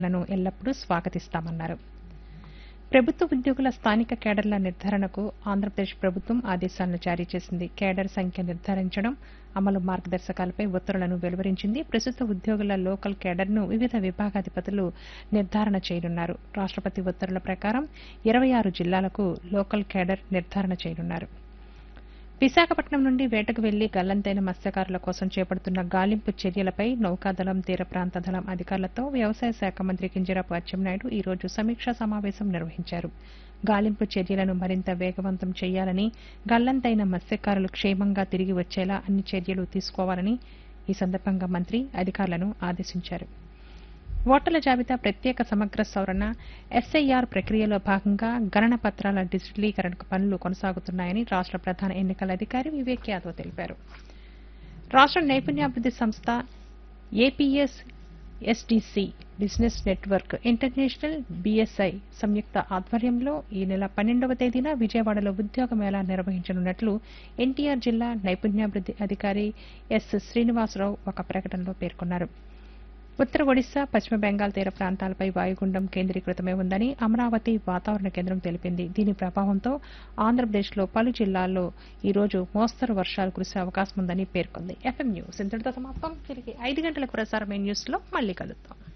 లను ఎల్లప్పుడూ స్వాగతిస్తామన్నారు ప్రభుత్వ ఉద్యోగుల స్థానిక కేడర్ల నిర్ధారణకు ఆంధ్రప్రదేశ్ ప్రభుత్వం ఆదేశాలను జారీ చేసింది కేడర్ సంఖ్య నిర్ధారించడం అమలు మార్గదర్శకాలపై ఉత్తర్వులను వెలువరించింది ప్రస్తుత ఉద్యోగుల లోకల్ కేడర్ను వివిధ విభాగాధిపతులు నిర్ధారణ చేయనున్నారు రాష్టపతి ఉత్తర్వుల ప్రకారం ఇరవై ఆరు జిల్లాలకు లోకల్ కేడర్ నిర్ధారణ చేయనున్నారు విశాఖపట్నం నుండి వేటకు వెళ్లి గల్లంతైన మత్స్యకారుల కోసం చేపడుతున్న గాలింపు చర్యలపై నౌకాదళం తీర ప్రాంత దళం అధికారులతో వ్యవసాయ శాఖ మంత్రి కింజరాపు అచ్చెన్నాయుడు ఈ రోజు సమీక్షా సమావేశం నిర్వహించారు గాలింపు చర్యలను మరింత వేగవంతం చేయాలని గల్లంతైన మత్స్యకారులు క్షేమంగా తిరిగి వచ్చేలా అన్ని చర్యలు తీసుకోవాలని ఈ సందర్భంగా మంత్రి అధికారులను ఆదేశించారు ఓటర్ల జాబితా ప్రత్యేక సమగ్ర సవరణ ఎస్ఐఆర్ ప్రక్రియలో భాగంగా గణన పత్రాల డిజిటలీకరణకు పనులు కొనసాగుతున్నాయని రాష్ట ప్రధాన ఎన్నికల అధికారి వివేక్ యాదవ్ తెలిపారు రాష్ట నైపుణ్యాభివృద్ది సంస్థ APS SDC business network international BSI సంయుక్త ఆధ్వర్యంలో ఈ నెల పన్నెండవ తేదీన విజయవాడలో ఉద్యోగ మేళా నిర్వహించనున్నట్లు ఎన్టీఆర్ జిల్లా నైపుణ్యాభివృద్ది అధికారి ఎస్ శ్రీనివాసరావు ఒక ప్రకటనలో పేర్కొన్నారు ఉత్తర ఒడిశా పశ్చిమ బెంగాల్ తీర ప్రాంతాలపై వాయుగుండం కేంద్రీకృతమై ఉందని అమరావతి వాతావరణ కేంద్రం తెలిపింది దీని ప్రభావంతో ఆంధ్రప్రదేశ్లో పలు జిల్లాల్లో ఈ రోజు మోస్తరు వర్షాలు కురిసే అవకాశం ఉందని పేర్కొంది ఎఫ్ఎం న్యూస్ ఇంతటితో సమాప్తం తిరిగి ఐదు గంటలకు ప్రసారమైన న్యూస్లో మళ్ళీ కలుద్దాం